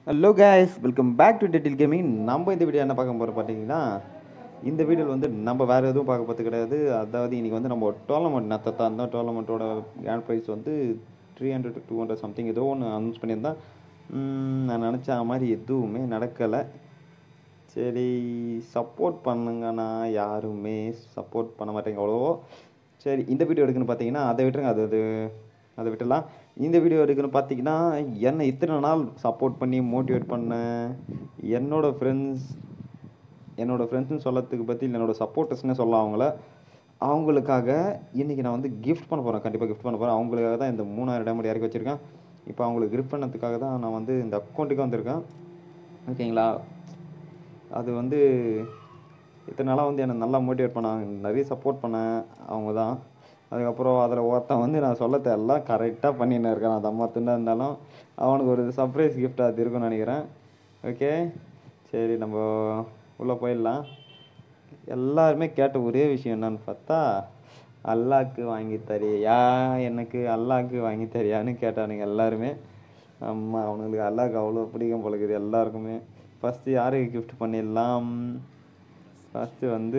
Hello guys welcome back to Dettil gaming நம்ம இந்த video என்ன பார்க்க போகிறோம் பார்த்தீங்கன்னா இந்த வீடியோவில் வந்து நம்ம வேறு எதுவும் பார்க்க போகிறது கிடையாது அதாவது இன்றைக்கி வந்து நம்ம டோர்னமெண்ட் நத்தத்தா அந்த டோர்னமெண்ட்டோட கிராண்ட் ப்ரைஸ் வந்து three hundred two hundred something ஏதோ ஒன்று அனௌன்ஸ் பண்ணியிருந்தேன் உம், நான் நினச்ச மாதிரி எதுவுமே நடக்கலை சரி சப்போர்ட் பண்ணுங்கண்ணா யாருமே சப்போர்ட் பண்ண மாட்டேங்க அவ்வளவோ சரி இந்த வீடியோ எடுக்கணும்னு பார்த்தீங்கன்னா அதை விட்டுருங்க அது அது அதை விட்டுலாம் இந்த வீடியோ எடுக்கணும்னு பார்த்தீங்கன்னா என்னை இத்தனை நாள் சப்போர்ட் பண்ணி மோட்டிவேட் பண்ண என்னோட ஃப்ரெண்ட்ஸ் என்னோட ஃப்ரெண்ட்ஸ்னு சொல்லறதுக்கு பற்றி என்னோட சப்போர்ட்டர்ஸ்னே சொல்லலாம் அவங்கள அவங்களுக்காக இன்றைக்கி நான் வந்து கிஃப்ட் பண்ண போகிறேன் கண்டிப்பாக கிஃப்ட் பண்ண போகிறேன் அவங்களுக்காக தான் இந்த மூணாயிரம் டைமண்ட் இறக்கி வச்சுருக்கேன் இப்போ அவங்களுக்கு கிஃப்ட் பண்ணதுக்காக தான் நான் வந்து இந்த அக்கௌண்ட்டுக்கு வந்திருக்கேன் ஓகேங்களா அது வந்து இத்தனை நாளாக வந்து என்னை நல்லா மோட்டிவேட் பண்ணாங்க நிறைய சப்போர்ட் பண்ண அவங்க தான் அதுக்கப்புறம் அதில் ஒருத்தன் வந்து நான் சொல்ல எல்லாம் கரெக்டாக பண்ணின்னு இருக்கான் அது அம்மா துண்டா இருந்தாலும் அவனுக்கு ஒரு சர்ப்ரைஸ் gift அது இருக்கும்னு நினைக்கிறேன் ஓகே சரி நம்ம உள்ளே போயிடலாம் எல்லாருமே கேட்ட ஒரே விஷயம் என்னன்னு பார்த்தா அல்லாக்கு வாங்கி தரியா எனக்கு அல்லாக்கு வாங்கி தரியான்னு கேட்டானுங்க எல்லாருமே ஆமா அவனுங்களுக்கு அல்லாக்கு அவ்வளோ பிடிக்கும் போல இருக்குது எல்லாருக்குமே ஃபஸ்ட்டு யாருக்கு கிஃப்ட் பண்ணிடலாம் ஃபஸ்ட்டு வந்து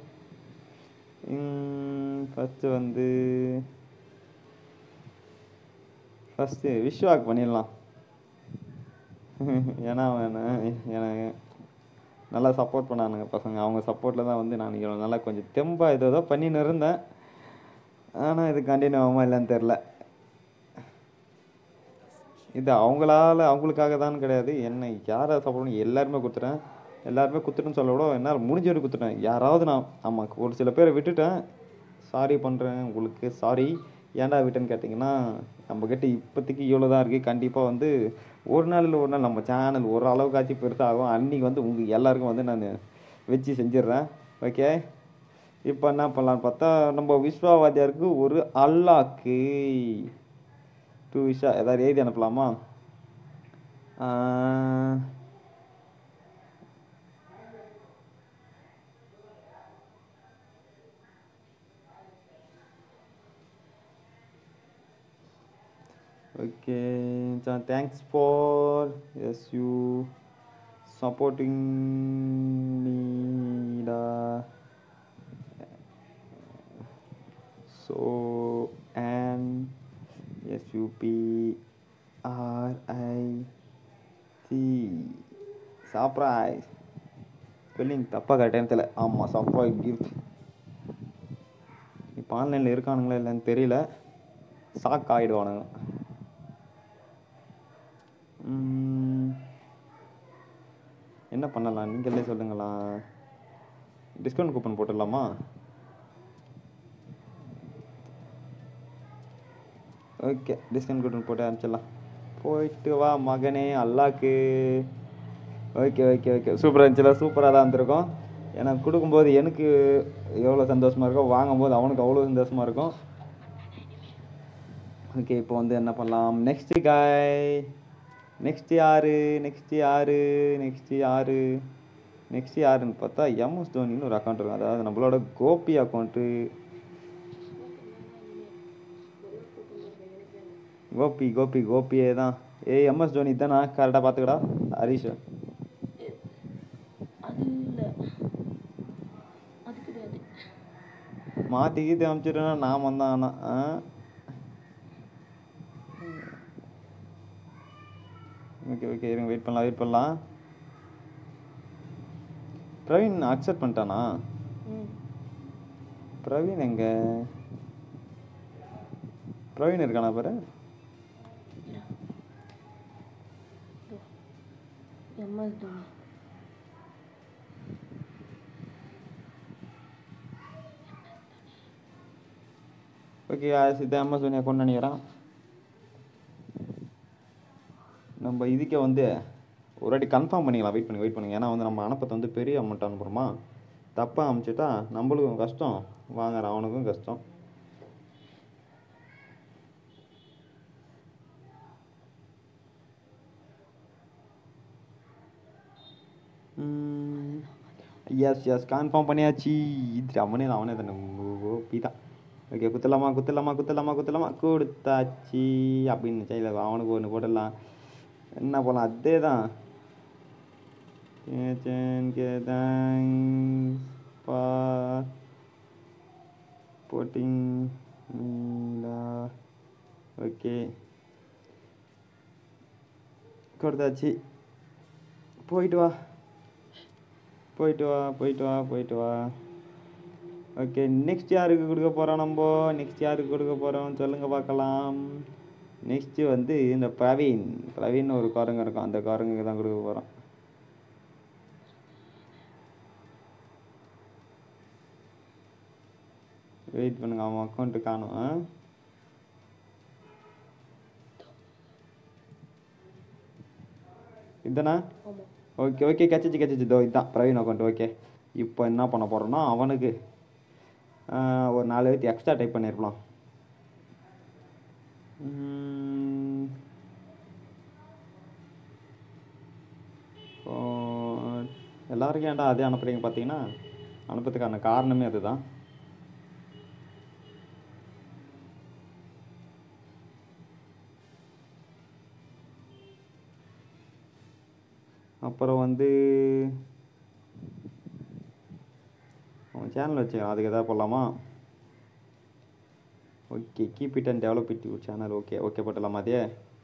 ஃபஸ்ட்டு வந்து ஃபஸ்ட்டு விஸ்வாக் பண்ணிடலாம் ஏன்னா அவன் என்ன- எனக்கு நல்லா சப்போர்ட் பண்ணானுங்க பசங்க அவங்க சப்போர்ட்டில் தான் வந்து நான் இவ்வளோ நல்லா கொஞ்சம் தெம்பாக ஏதோ ஏதோ பண்ணின்னு இருந்தேன் ஆனால் இது கண்டினியூ ஆகுமா இல்லைன்னு தெரில இது அவங்களால அவங்களுக்காக தான் கிடையாது என்ன யாரை சப்போர்ட் பண்ணி எல்லாருமே கொடுத்துட்டேன் எல்லாருமே குத்துட்டேன்னு சொல்ல விட என்னால் முடிஞ்ச வரைக்கும் குத்துட்டேன் யாராவது நான் ஆமாம் ஒரு சில பேரை விட்டுட்டேன் சாரி பண்ணுறேன் உங்களுக்கு சாரி ஏன்டா விட்டேன்னு கேட்டிங்கன்னா நம்மக்கிட்ட இப்போதைக்கு இவ்வளோ தான் இருக்குது கண்டிப்பாக வந்து ஒரு நாள் இல்லை ஒரு நாள் நம்ம சேனல் ஒரு அளவுக்காச்சும் பெருசாகும் அன்றைக்கி வந்து உங்கள் எல்லாருக்கும் வந்து நான் வச்சு செஞ்சிடுறேன் ஓகே இப்போ என்ன பண்ணலான்னு பார்த்தா நம்ம விஸ்வாவாதியாருக்கு ஒரு அல்லாக்கு டூ விஷா ஏதாவது எழுதி அனுப்பலாமா ah, Okay, so thanks for yes you supporting me the so and S U P R I C surprise spelling தப்பாக கரெக்டாக தெரியல ஆமாம் சர்ப்ரைஸ் கிஃப்ட் இப்போ ஆன்லைனில் இருக்கானுங்களா இல்லைன்னு தெரியல ஷாக் ஆகிடுவானுங்க உம், என்ன பண்ணலாம் நீங்களே சொல்லுங்களா டிஸ்கவுண்ட் கூப்பன் போட்டுடலாமா ஓகே டிஸ்கவுண்ட் கூப்பன் போட்டு அனுப்பிச்சிடலாம் போயிட்டு வா மகனே அல்லாக்கு ஓகே ஓகே ஓகே சூப்பராக இருந்துச்சுல சூப்பராக தான் இருந்திருக்கும் எனக்கு கொடுக்கும்போது எனக்கு எவ்வளோ சந்தோஷமாக இருக்கோ வாங்கும்போது அவனுக்கு அவ்வளோ சந்தோஷமாக இருக்கும் ஓகே இப்போ வந்து என்ன பண்ணலாம் நெக்ஸ்ட் காய் நெக்ஸ்ட் யாரு நெக்ஸ்ட் யாரு நெக்ஸ்ட் யாரு நெக்ஸ்ட் யாருன்னு பார்த்தா எம்எஸ் தோனின்னு ஒரு அக்கௌண்ட் இருக்கும் அதாவது நம்மளோட கோபி அக்கௌண்ட்டு கோபி கோபி கோபியே தான் ஏய் எம்எஸ் தோனி தானா கரெக்டாக பார்த்துக்கடா ஹரிஷ் அது இல்லை அது கிடையாது மாற்றி கீத்தி அனுப்பிச்சிட்டேன்னா நான் வந்தான் ஆனால் ஆ ஓகே ஓகே இருங்க வெயிட் பண்ணலாம் வெயிட் பண்ணலாம் பிரவீன் அக்செப்ட் பண்ணிட்டானா ம் பிரவீன் எங்க பிரவீன் இருக்கானா பாரு எம்எஸ் தோனி ஓகே இதான் எம்எஸ் தோனி அக்கௌண்ட் நினைக்கிறேன் நம்ம இதுக்கே வந்து ஒரு வாட்டி கன்ஃபார்ம் பண்ணிக்கலாம் வெயிட் பண்ணி வெயிட் பண்ணுங்க ஏன்னா வந்து நம்ம அனுப்பத்தை வந்து பெரிய அமௌண்ட் அனுப்புகிறோமா தப்பாக அனுப்பிச்சிட்டா நம்மளுக்கும் கஷ்டம் வாங்குற அவனுக்கும் கஷ்டம் எஸ் எஸ் கன்ஃபார்ம் பண்ணியாச்சு இது அவனே தான் அவனே தானே ஓபி தான் ஓகே குத்தலாமா குத்தலாமா குத்தலாமா குத்தலாமா கொடுத்தாச்சு அப்படின்னு சரி அவனுக்கு ஒன்று போட்டுடலாம் என்ன போகலாம் அதே தான் தேங்க்ஸ் ஃபார் போட்டிங் ஓகே கொடுத்தாச்சு போயிட்டு வா போயிட்டு வா போயிட்டு வா போயிட்டு வா ஓகே நெக்ஸ்ட் யாருக்கு கொடுக்க போகிறோம் நம்ம நெக்ஸ்ட் யாருக்கு கொடுக்க போகிறோம் சொல்லுங்க பார்க்கலாம் நெக்ஸ்ட்டு வந்து இந்த பிரவீன் பிரவீன் ஒரு குரங்கு இருக்கும் அந்த குரங்குக்கு தான் கொடுக்க போகிறோம் வெயிட் பண்ணுங்க அவன் அக்கௌண்ட்டு காணும் ஆ? இதானா ஆமாம் ஓகே ஓகே கச்சிச்சு கச்சிச்சு இதோ இதுதான் பிரவீன் அக்கௌண்ட் ஓகே இப்போ என்ன பண்ண போகிறோம்னா அவனுக்கு ஆஹ், ஒரு நாலு எழுத்து எக்ஸ்ட்ரா டைப் பண்ணியிருக்கலாம் உம், இப்போ எல்லாருக்கும் ஏன்டா அதே அனுப்புறீங்க பார்த்தீங்கன்னா அனுப்புறதுக்கான காரணமே அதுதான் அப்புறம் வந்து அவன் சேனல் வச்சுக்கலாம் அதுக்கு எதாவது போடலாமா okay keep it and develop it your channel okay okay போட்டலாமா அதே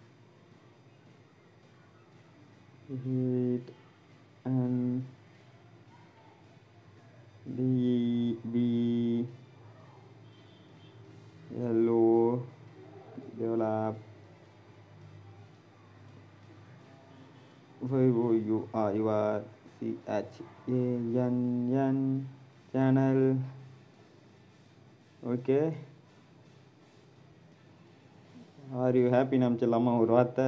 heat and D P yellow develop Who you are you are C H A N N channel okay are you happy நம்பிச்சிடலாமா ஒரு வார்த்தை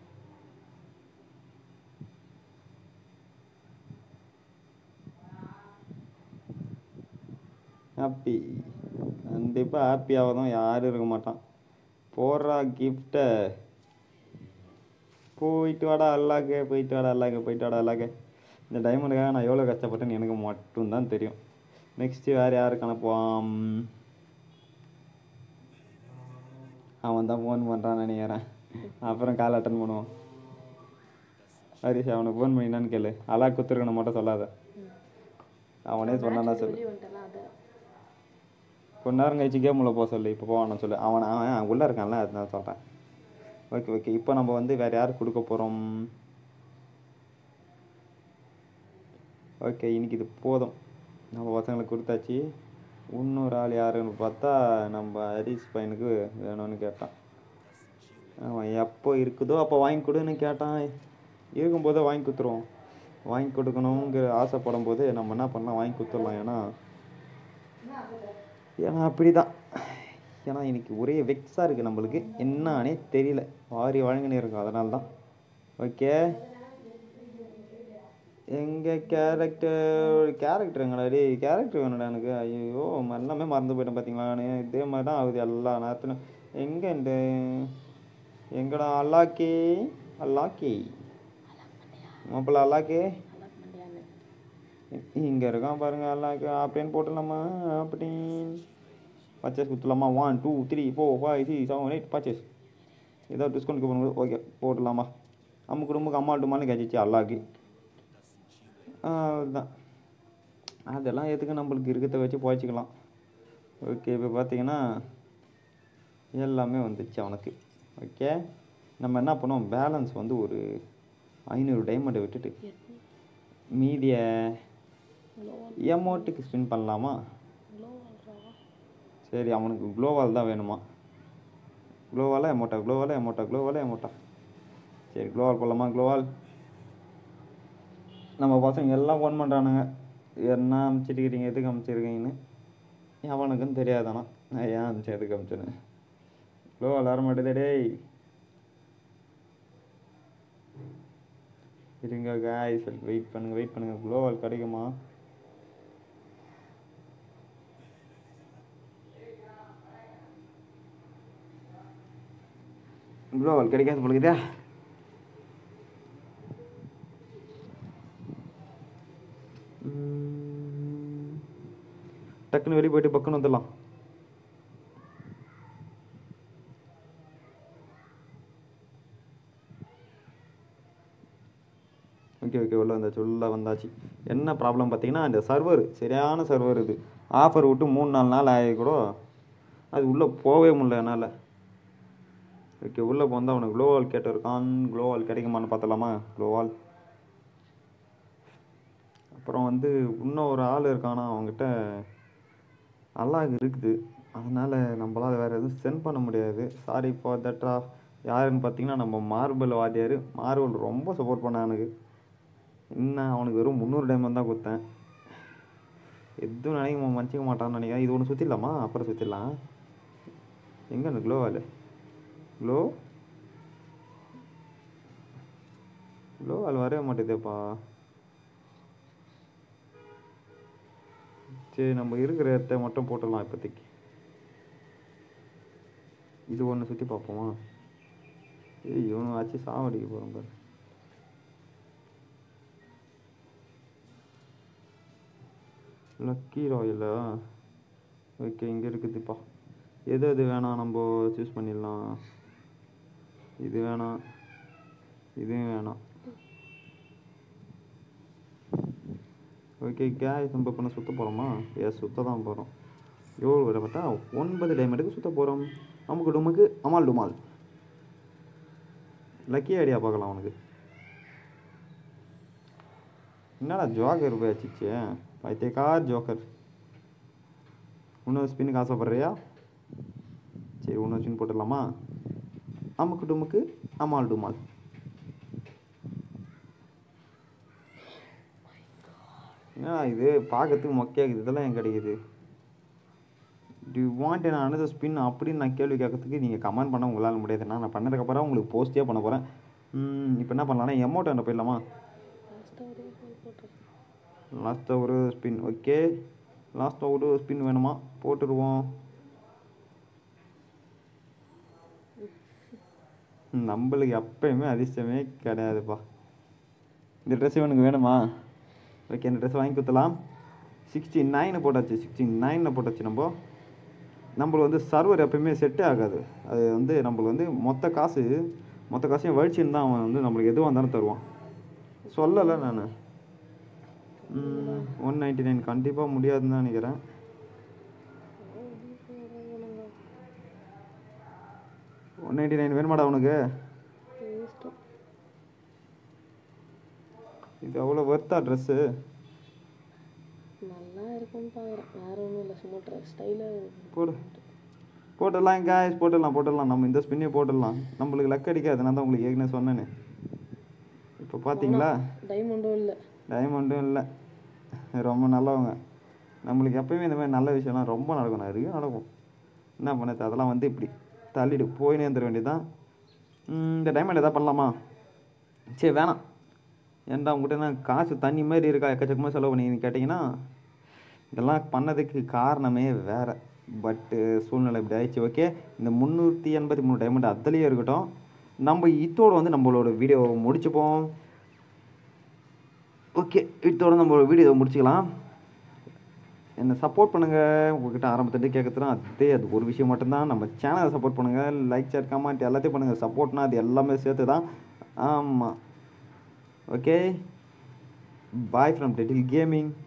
happy கண்டிப்பாக ஹாப்பியாக தான் யாரும் இருக்க மாட்டான் போடுறா கிஃப்டை போயிட்டு வாடா அல்லாக்கே போயிட்டு வாடா அல்லாக்கே போயிட்டு வாடா அல்லாக்கே இந்த டைமண்டுக்காக நான் எவ்வளோ கஷ்டப்பட்டேன்னு எனக்கு மட்டும்தான் தெரியும் நெக்ஸ்ட்டு வேறு யாருக்கு அனுப்புவான் அவன் தான் ஃபோன் பண்ணுறான்னு நினைக்கிறேன் அப்புறம் கால் அட்டன் பண்ணுவான் ஹரிஷ் அவனுக்கு ஃபோன் பண்ணி என்னன்னு கேளு அலா குத்துருக்கணும் மட்டும் சொல்லாத அவனே சொன்னான்னா சொல்லு வெளியே வந்துட்டேன்னா அது கொஞ்ச நேரம் கழிச்சு கேமில் போக சொல்லு இப்போ போவான்னு சொல்லு அவன் அவன் உள்ளே இருக்கான்ல அதுதான் சொல்கிறேன் ஓகே ஓகே இப்போ நம்ம வந்து வேறு யாருக்கு கொடுக்க போகிறோம் ஓகே இன்னைக்கு இது போதும் நம்ம பசங்களுக்கு கொடுத்தாச்சு இன்னொரு ஆள் யாருன்னு பார்த்தா நம்ம ஹரிஷ் பையனுக்கு வேணும்னு கேட்டான் அவன் எப்போ இருக்குதோ அப்போ வாங்கி கொடுன்னு கேட்டான் இருக்கும்போதே வாங்கி கொடுத்துருவோம் வாங்கி கொடுக்கணுங்கிற ஆசைப்படும் போது நம்ம என்ன பண்ணலாம் வாங்கி கொடுத்துடலாம் ஏன்னா ஏன்னா அப்படிதான் ஏன்னா இன்னைக்கு ஒரே வெக்ஸாக இருக்குது நம்மளுக்கு என்னன்னே தெரியல வாரி வழங்கினே இருக்கும் அதனால தான் ஓகே எங்கள் கேரக்டர் கேரக்டர் எங்கடா டேய் கேரக்டர் வேணும்டா எனக்கு ஐயோ எல்லாமே மறந்து போயிட்டேன் பார்த்தீங்களா நான் இதே மாதிரி தான் ஆகுது எல்லா நேரத்திலும் எங்கே இந்த எங்கடா அல்லாக்கே அல்லாக்கே மாப்பிள்ள அல்லாக்கே அலக் மண்டியான்னு இங்க இருக்கான் பாருங்க அல்லாக்கு அப்படின்னு போட்டுடலாமா அப்படின்னு பர்ச்சேஸ் கொடுத்துலாமா one two three four five six seven eight purchase ஏதோ டிஸ்கவுண்ட் கூப்பன் ஓகே போட்டுடலாமா அம்மு குடும்பக்கு அம்மா டுமான்னு கேச்சிச்சு அல்லாக்கு அதுதான் அதெல்லாம் எதுக்கு நம்மளுக்கு இருக்கிறத வச்சு போய்ச்சிக்கலாம் ஓகே இப்போ பார்த்தீங்கன்னா எல்லாமே வந்துச்சு அவனுக்கு ஓகே நம்ம என்ன பண்ணோம் பேலன்ஸ் வந்து ஒரு ஐநூறு டைமண்டை விட்டுட்டு மீதியை எமௌண்ட்டுக்கு ஸ்பின் பண்ணலாமா சரி அவனுக்கு க்ளோவால் தான் வேணுமா க்ளோவாலா எமௌண்ட்டா க்ளோவாலா எமௌண்ட்டா க்ளோவாலா எமௌண்ட்டா சரி க்ளோவால் போடலாமா க்ளோவால் நம்ம பசங்க எல்லாம் ஃபோன் பண்ணுறானுங்க என்ன அமுச்சிட்டுக்கிறீங்க எதுக்கு அமுச்சிருக்கீங்கன்னு அவனுக்கும் தெரியாதானா நான் ஏன் அமுச்சு எதுக்கு அமுச்சுன்னு க்ளோவால் வர மாட்டேதே டேய் இருங்க காய்ஸ் வெயிட் பண்ணுங்க வெயிட் பண்ணுங்க க்ளோவால் கிடைக்குமா க்ளோவால் கிடைக்காது போலுக்குதா டக்குன்னு வெளியே போயிட்டு பக்குன்னு வந்துடலாம் ஓகே ஓகே உள்ள வந்தாச்சு உள்ள வந்தாச்சு என்ன ப்ராப்ளம் பார்த்தீங்கன்னா இந்த சர்வர் சரியான சர்வர் இது ஆஃபர் விட்டு மூணு நாலு நாள் ஆகி கூட அது உள்ளே போகவே முடியல என்னால் ஓகே உள்ளே போந்தால் அவனுக்கு க்ளோவால் கேட்டிருக்கான் க்ளோவால் கிடைக்குமான்னு பார்த்தலாமா க்ளோவால் அப்புறம் வந்து இன்னும் ஒரு ஆள் இருக்கானா அவங்ககிட்ட அல்லாஹ் இருக்குது அதனால் நம்மளால் வேறு எதுவும் சென்ட் பண்ண முடியாது சாரி ஃபார் தட்ரா யாருன்னு பார்த்தீங்கன்னா நம்ம மார்பல் வாத்தியார் மார்பல் ரொம்ப சப்போர்ட் பண்ணான் எனக்கு என்ன அவனுக்கு வெறும் முந்நூறு டைமண்ட் தான் கொடுத்தேன் எதுவும் நினைக்க மன்னிச்சிக்க மாட்டான்னு நினைக்கிறேன் இது ஒன்று சுற்றிடலாமா அப்புறம் சுற்றிடலாம் எங்கே அந்த gloo wall gloo gloo wall வரவே மாட்டேதேப்பா சரி நம்ம இருக்கிற இடத்த மட்டும் போட்டுடலாம் இப்போதைக்கு இது ஒன்று சுற்றி பார்ப்போமா ஏய் இவனு ஆச்சு சாவடிக்க போகிறோம் பாரு லக்கி ராயலா ஓகே இங்கே இருக்குதுப்பா எது எது வேணாம் நம்ம சூஸ் பண்ணிடலாம் இது வேணாம் இதுவும் வேணாம் ஓகே கேஸ் நம்ம பண்ண சுத்த போகிறோமா எஸ் சுத்த தான் போகிறோம் எவ்வளோ விடப்பட்டா ஒன்பது டைமண்டுக்கு சுத்த போகிறோம் நமக்கு டுமுக்கு அமால் டுமால் லக்கி ஐடியா பார்க்கலாம் அவனுக்கு என்னடா ஜோக்கர் போய் வச்சிச்சு பைத்தியக்கா ஜோக்கர் இன்னொரு ஸ்பின்னுக்கு ஆசைப்படுறியா சரி இன்னொரு ஸ்பின் போட்டுடலாமா அமுக்கு டுமுக்கு அமால் டுமால் என்னடா இது பார்க்கறதுக்கு மொக்கையாகுது இதெல்லாம் எங்க கிடைக்குது டு வாண்ட் என்ன அனதர் ஸ்பின் அப்படின்னு நான் கேள்வி கேட்கறதுக்கு நீங்கள் கமெண்ட் பண்ண உங்களால் முடியாது நான் பண்ணதுக்கப்புறம் உங்களுக்கு போஸ்டே பண்ண போகிறேன் இப்போ என்ன பண்ணலாம்னா எமௌண்ட் என்ன போயிடலாமா லாஸ்ட்டாக ஒரு கோல் போட்டேன் லாஸ்ட்டாக ஒரு ஸ்பின் ஓகே லாஸ்ட்டாக ஒரு ஸ்பின் வேணுமா போட்டுருவோம் நம்மளுக்கு எப்பயுமே அதிர்ஷ்டமே கிடையாதுப்பா இந்த ட்ரெஸ் இவனுக்கு வேணுமா ஓகே இந்த ட்ரெஸ் வாங்கி கொடுத்தலாம் சிக்ஸ்டி நைனு போட்டாச்சு சிக்ஸ்டி நைனில் போட்டாச்சு நம்ம நம்மளுக்கு வந்து சர்வர் எப்பயுமே செட்டே ஆகாது அது வந்து நம்மளுக்கு வந்து மொத்த காசு மொத்த காசையும் வழிச்சுன்னு தான் அவன் வந்து நம்மளுக்கு எதுவாக இருந்தாலும் தருவான் சொல்லலை நான் ஒன் நைன்டி நைன் கண்டிப்பாக முடியாதுன்னு தான் நினைக்கிறேன் ஒன் நைன்டி நைன் வேணுமாடா உனக்கு இஷ்டம் இது அவ்வளோ ஒர்த்தா ட்ரெஸ்ஸு நல்லா இருக்கும்னு பார்க்குறேன் வேற ஒன்றும் இல்லை சும்மா ட்ரெஸ் ஸ்டைலாக போடு போட்டுடலாம் காய்ஸ் போட்டுடலாம் போட்டுடலாம் நம்ம இந்த ஸ்பின்னே போட்டுடலாம் நம்மளுக்கு லக் அடிக்காது நான் தான் உங்களுக்கு ஏற்கனவே சொன்னேனே இப்போ பார்த்தீங்களா டைமண்டும் இல்லை டைமண்டும் இல்லை ரொம்ப நல்லவங்க நம்மளுக்கு எப்பயுமே இந்த மாதிரி நல்ல விஷயம்லாம் ரொம்ப நடக்கும் நிறைய நடக்கும் என்ன பண்ணது அதெல்லாம் வந்து இப்படி தள்ளிடு போயினே இருந்துட வேண்டியதுதான் ம், இந்த டைமண்ட் எதாவது பண்ணலாமா சரி வேணாம் ஏன்டா உங்ககிட்ட என்ன காசு தண்ணி மாதிரி இருக்கா எக்கச்சக்கமாக செலவு பண்ணி கேட்டிங்கன்னா இதெல்லாம் பண்ணதுக்கு காரணமே வேறு பட்டு சூழ்நிலை இப்படி ஆயிடுச்சு ஓகே இந்த முந்நூற்றி எண்பத்தி மூணு டைமண்ட் அதுலேயே இருக்கட்டும் நம்ம இதோட வந்து நம்மளோட வீடியோவை முடிச்சுப்போம் ஓகே இதோட நம்ம வீடியோ முடிச்சுக்கலாம் என்னை சப்போர்ட் பண்ணுங்கள் உங்ககிட்ட ஆரம்பத்துலேருந்து கேட்குறதுனா அதே அது ஒரு விஷயம் மட்டும்தான் நம்ம சேனலை சப்போர்ட் பண்ணுங்கள் லைக் ஷேர் கமெண்ட் எல்லாத்தையும் பண்ணுங்கள் சப்போர்ட்னா அது எல்லாமே சேர்த்து தான் ஆமாம் okay bye from Dettil gaming